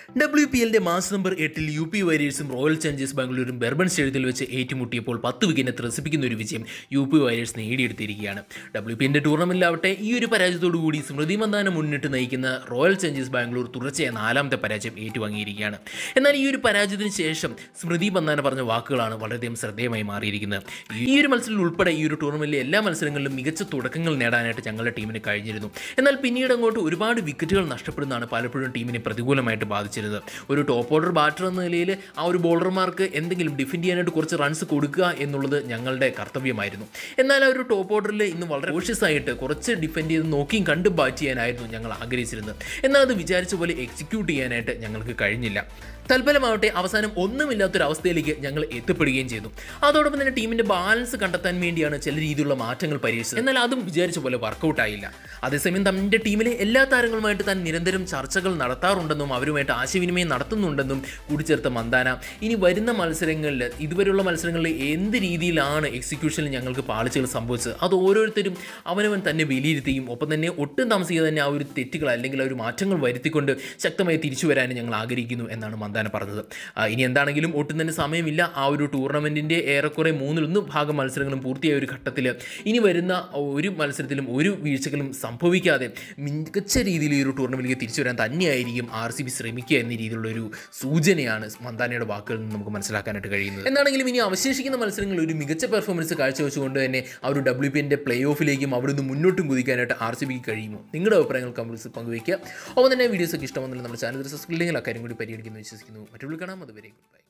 W P എല്ലിന്റെ മാസ് number എട്ടിൽ യു പി വാരിയേഴ്സും റോയൽ ചലഞ്ചേഴ്സ് ബാംഗ്ലൂരും ബെർബൺ സ്റ്റേഡിയത്തിൽ വെച്ച് ഏറ്റുമുട്ടിയപ്പോൾ പത്ത് വിക്കറ്റിനെ ത്രസിപ്പിക്കുന്ന ഒരു വിജയം യു പി വാരിയേഴ്സ് നേടിയെടുത്തിരിക്കുകയാണ് ഡബ്ല്യു പി എല്ലിന്റെ ടൂർണമെന്റിലാവട്ടെ ഈ ഒരു പരാജയത്തോടു കൂടി സ്മൃതി മന്ദാന മുന്നിട്ട് നയിക്കുന്ന റോയൽ ചലഞ്ചേഴ്സ് ബാംഗ്ലൂർ തുടർച്ചയായ നാലാമത്തെ പരാജയം ഏറ്റുവാങ്ങിയിരിക്കുകയാണ് എന്നാൽ ഈ ഒരു പരാജയത്തിന് ശേഷം സ്മൃതി മന്ദാന പറഞ്ഞ വാക്കുകളാണ് വളരെയധികം ശ്രദ്ധേയമായി മാറിയിരിക്കുന്നത് ഈ ഒരു മത്സരത്തിൽ ഉൾപ്പെടെ ഈ ഒരു ടൂർണമെന്റിലെ എല്ലാ മത്സരങ്ങളിലും മികച്ച തുടക്കങ്ങൾ നേടാനായിട്ട് ഞങ്ങളുടെ ടീമിന് കഴിഞ്ഞിരുന്നു എന്നാൽ പിന്നീട് അങ്ങോട്ട് ഒരുപാട് വിക്കറ്റുകൾ നഷ്ടപ്പെടുന്നതാണ് പലപ്പോഴും ടീമിനെ പ്രതികൂലമായിട്ട് ബാധിച്ചിരുന്നത് ഒരു ടോപ്പ് ഓർഡർ ബാറ്റർ എന്ന നിലയിൽ ആ ഒരു ബോളർമാർക്ക് എന്തെങ്കിലും ഡിഫെൻഡ് ചെയ്യാനായിട്ട് കുറച്ച് റൺസ് കൊടുക്കുക എന്നുള്ളത് ഞങ്ങളുടെ കർത്തവ്യമായിരുന്നു എന്നാൽ ആ ഒരു ടോപ്പ് ഓർഡറിൽ ഇന്ന് വളരെ കോഷ്യസ് ആയിട്ട് കുറച്ച് ഡിഫെൻഡ് ചെയ്ത് നോക്കിയും കണ്ടും ബാറ്റ് ചെയ്യാനായിരുന്നു ഞങ്ങൾ ആഗ്രഹിച്ചിരുന്നത് എന്നാൽ അത് വിചാരിച്ച പോലെ എക്സിക്യൂട്ട് ചെയ്യാനായിട്ട് ഞങ്ങൾക്ക് കഴിഞ്ഞില്ല തൽഫലമാവട്ടെ അവസാനം ഒന്നുമില്ലാത്തൊരവസ്ഥയിലേക്ക് ഞങ്ങൾ എത്തിപ്പെടുകയും ചെയ്തു അതോടൊപ്പം തന്നെ ടീമിന്റെ ബാലൻസ് കണ്ടെത്താൻ വേണ്ടിയാണ് ചില രീതിയിലുള്ള മാറ്റങ്ങൾ പരിഹരിച്ചത് എന്നാൽ അതും വിചാരിച്ച പോലെ വർക്കൗട്ട് ആയില്ല അതേസമയം തന്റെ ടീമിലെ എല്ലാ താരങ്ങളുമായിട്ട് താൻ നിരന്തരം ചർച്ചകൾ നടത്താറുണ്ടെന്നും അവരുമായിട്ട് ആശയവിനിമയം നടത്തുന്നുണ്ടെന്നും കൂടിച്ചേർത്ത മന്ദാന ഇനി വരുന്ന മത്സരങ്ങളിൽ ഇതുവരെയുള്ള മത്സരങ്ങളിൽ എന്ത് രീതിയിലാണ് എക്സിക്യൂഷനിൽ ഞങ്ങൾക്ക് പാളിച്ചകൾ സംഭവിച്ചത് അത് ഓരോരുത്തരും അവനവൻ തന്നെ വിലയിരുത്തുകയും ഒപ്പം തന്നെ ഒട്ടും താമസിക്കാതെ തന്നെ ആ ഒരു തെറ്റുകൾ അല്ലെങ്കിൽ ആ ഒരു മാറ്റങ്ങൾ വരുത്തിക്കൊണ്ട് ശക്തമായി തിരിച്ചു വരാനും ഞങ്ങൾ ആഗ്രഹിക്കുന്നു എന്നാണ് മന്ദാന പറഞ്ഞത് ആ, ഇനി എന്താണെങ്കിലും ഒട്ടും തന്നെ സമയമില്ല ആ ഒരു ടൂർണമെൻറ്റിൻ്റെ ഏറെക്കുറെ മൂന്നിലൊന്ന് ഭാഗം മത്സരങ്ങളും പൂർത്തിയായ ഒരു ഘട്ടത്തിൽ ഇനി വരുന്ന ഒരു മത്സരത്തിലും ഒരു വീഴ്ചകളും സംഭവിക്കാതെ മികച്ച രീതിയിൽ ഈ ഒരു ടൂർണമെൻറ്റിലേക്ക് തിരിച്ചു വരാൻ തന്നെയായിരിക്കും ആർ സി ബി ശ്രമിക്കുക എന്ന രീതിയിലുള്ള ഒരു സൂചനയാണ് മന്ദാനയുടെ വാക്കുകളിൽ നിന്ന് നമുക്ക് മനസ്സിലാക്കാനായിട്ട് കഴിയുന്നത് എന്താണെങ്കിലും ഇനി അവശേഷിക്കുന്ന മത്സരങ്ങളിൽ ഒരു മികച്ച പെർഫോമൻസ് കാഴ്ചവെച്ചുകൊണ്ട് തന്നെ ആ ഒരു ഡബ്ല്യു പി എൻ്റെ പ്ലേ ഓഫിലേക്കും അവിടുന്ന് മുന്നോട്ടും കുതിക്കാനായിട്ട് ആർ സി ബിക്ക് കഴിയുമോ നിങ്ങളുടെ അഭിപ്രായങ്ങൾ കമൻസിൽ പങ്കുവയ്ക്കുക ഒപ്പം തന്നെ വീഡിയോസൊക്കെ ഇഷ്ടമെന്നുള്ള നമ്മുടെ ചാനൽ സബ്സ്ക്രൈബ് അല്ലെങ്കിൽ അക്കാര്യം കൂടി പരിഗണിക്കുന്നു വിശ്വസിക്കുന്നു മറ്റുള്ള കാണാം അതുവരെ ബൈ